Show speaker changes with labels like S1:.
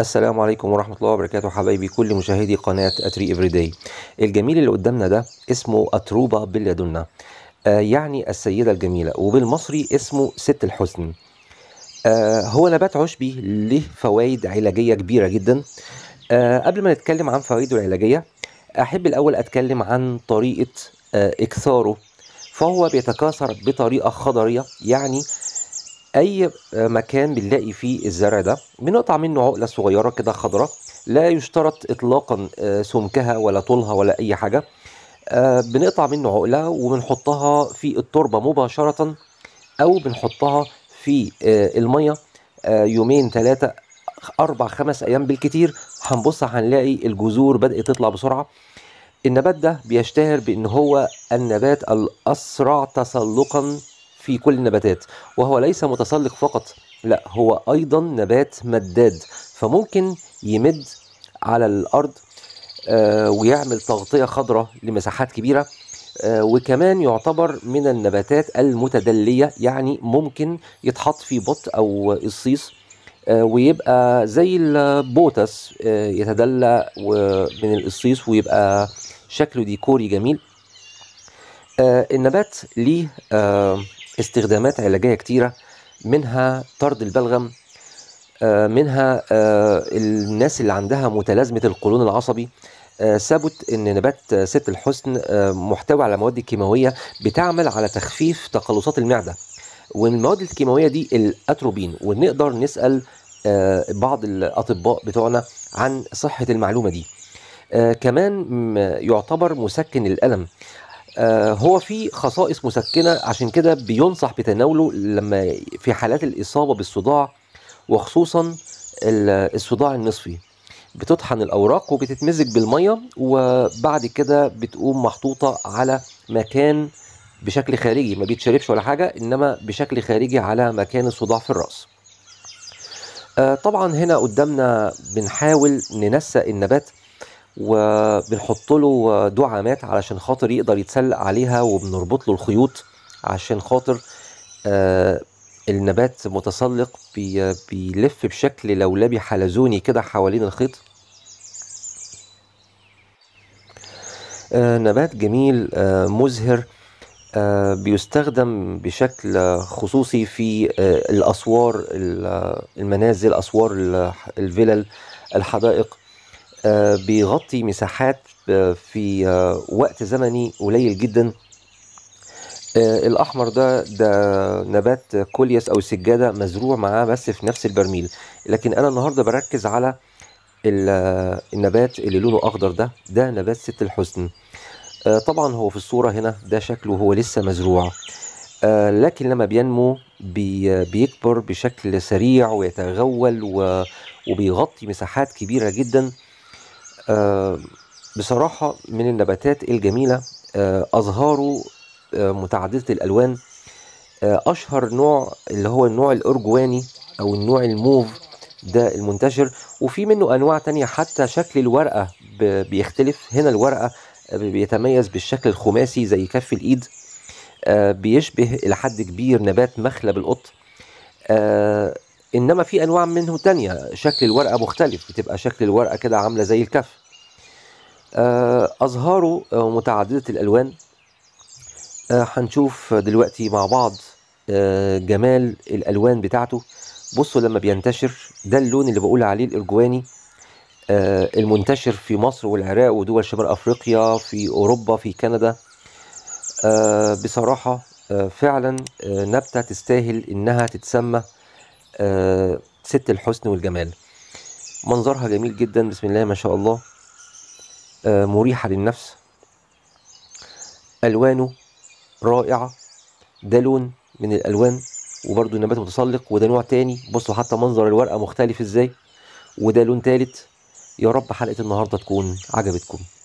S1: السلام عليكم ورحمة الله وبركاته حبايبي كل مشاهدي قناة أتري إفريداي الجميل اللي قدامنا ده اسمه أتروبة بليادونا آه يعني السيدة الجميلة وبالمصري اسمه ست الحسن آه هو نبات عشبي له فوائد علاجية كبيرة جدا آه قبل ما نتكلم عن فوائده العلاجية أحب الأول أتكلم عن طريقة آه إكثاره فهو بيتكاثر بطريقة خضرية يعني اي مكان بنلاقي فيه الزرع ده بنقطع منه عقله صغيره كده خضراء لا يشترط اطلاقا سمكها ولا طولها ولا اي حاجه بنقطع منه عقله وبنحطها في التربه مباشره او بنحطها في الميه يومين ثلاثه اربع خمس ايام بالكتير هنبص هنلاقي الجذور بدات تطلع بسرعه النبات ده بيشتهر بان هو النبات الاسرع تسلقا في كل النباتات وهو ليس متسلق فقط لا هو ايضا نبات مداد فممكن يمد على الارض آه ويعمل تغطيه خضراء لمساحات كبيره آه وكمان يعتبر من النباتات المتدليه يعني ممكن يتحط في بط او الصيص آه ويبقى زي البوتس يتدلى من القصيص ويبقى شكله ديكوري جميل النبات ليه استخدامات علاجية كتيرة منها طرد البلغم منها الناس اللي عندها متلازمة القولون العصبي ثبت ان نبات ست الحسن محتوي على مواد كيماويه بتعمل على تخفيف تقلصات المعده والمواد الكيماويه دي الاتروبين ونقدر نسال بعض الاطباء بتوعنا عن صحه المعلومه دي كمان يعتبر مسكن الالم آه هو في خصائص مسكنة عشان كده بينصح بتناوله لما في حالات الإصابة بالصداع وخصوصا الصداع النصفي بتطحن الأوراق وبتتمزج بالمية وبعد كده بتقوم محطوطة على مكان بشكل خارجي ما بيتشربش ولا حاجة إنما بشكل خارجي على مكان الصداع في الرأس آه طبعا هنا قدامنا بنحاول ننسق النبات وبنحط له دعامات علشان خاطر يقدر يتسلق عليها وبنربط له الخيوط عشان خاطر آه النبات متسلق بي بيلف بشكل لولبي حلزوني كده حوالين الخيط آه نبات جميل آه مزهر آه بيستخدم بشكل خصوصي في آه الأسوار المنازل أسوار الفلل الحدائق آه بيغطي مساحات آه في آه وقت زمني قليل جدا الأحمر ده ده نبات كوليوس أو سجادة مزروع معاه بس في نفس البرميل لكن أنا النهاردة بركز على النبات اللي لونه أخضر ده ده نبات ست الحسن طبعا هو في الصورة هنا ده شكله هو لسه مزروع لكن لما بينمو بي بيكبر بشكل سريع ويتغول وبيغطي مساحات كبيرة جدا آه بصراحة من النباتات الجميلة آه أزهاره آه متعددة الألوان أشهر نوع اللي هو النوع الأرجواني أو النوع الموف ده المنتشر وفي منه أنواع تانية حتى شكل الورقة بيختلف هنا الورقة بيتميز بالشكل الخماسي زي كف الإيد بيشبه إلى حد كبير نبات مخلب القط انما في انواع منه تانية شكل الورقه مختلف بتبقى شكل الورقه كده عامله زي الكف ازهاره متعدده الالوان هنشوف دلوقتي مع بعض جمال الالوان بتاعته بصوا لما بينتشر ده اللون اللي بقول عليه الارجواني المنتشر في مصر والعراق ودول شمال افريقيا في اوروبا في كندا بصراحه فعلا نبته تستاهل انها تتسمى آه ست الحسن والجمال منظرها جميل جدا بسم الله ما شاء الله آه مريحة للنفس ألوانه رائعة ده لون من الألوان وبرضه نبات متسلق وده نوع تاني بصوا حتى منظر الورقة مختلف ازاي وده لون تالت يا رب حلقة النهاردة تكون عجبتكم